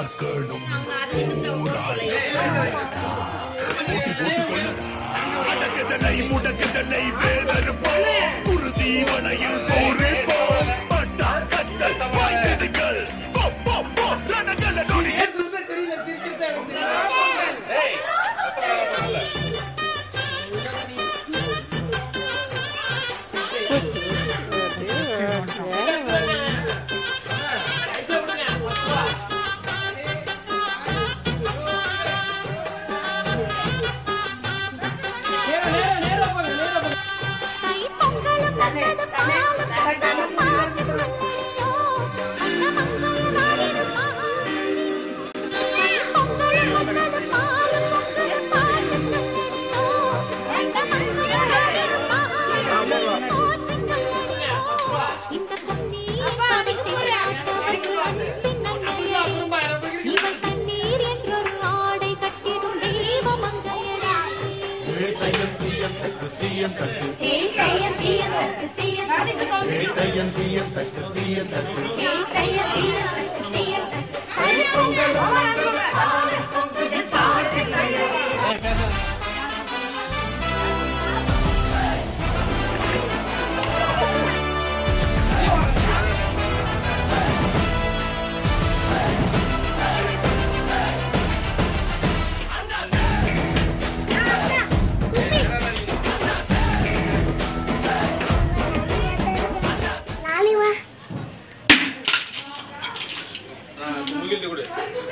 பார்க்கணும் ஊராளி போட்டி போட்டு கொள்ளடா அடக்குதலை முடக்குதலை வேதறுப்போம் குருதி வளையில் போரிப்போம் பட்டா கத்தல் வாய்ந்ததுகள் போ போ போ ஜனங்கள நொடி ஏன் சொல்லுமே தெரியல சிரிக்கிறதா எனக்கு தெரியல. ஐசா விடுங்க, அப்பா. நேரா, நேரா, நேரா போங்க, நேரா போங்க. கை பொங்கலும் வந்தது பாலும் வந்தது பாட்டு சொல்லலையோ அந்த மங்கையராரின் மகாராணி. கை பொங்கலும் வந்தது பாலும் வந்தது பாட்டு சொல்லலையோ அந்த மங்கையராரின் மகாராணி. போற்றி சொல்லலையோ இந்த பொன்னீர் பறிச்சு காத்தவர்கள் அன்பின் அப்படியா, நங்கையரே. அப்புறமா எனக்கு புரியுது. இவள் கண்ணீர் என்றொரு ஆடை கட்டிடும் தெய்வ மங்கையடா வேட்டையன் தீயன் தக்கு தீயன் தக்கு ஏய் கையன் தீயன் தக்கு தீயன் தக்கு வேட்டையன் தீயன் தக்கு தீயன் தக்கு ஏய் கையன் தீயன் தக்கு தீயன் தக்கு கைப்பொங்கல் வந்தது பாலும் பொங்குது பாட்டு கழகே ஏய், பேசாத. நாளை வா ஆ, முகில்ட்டு கொடு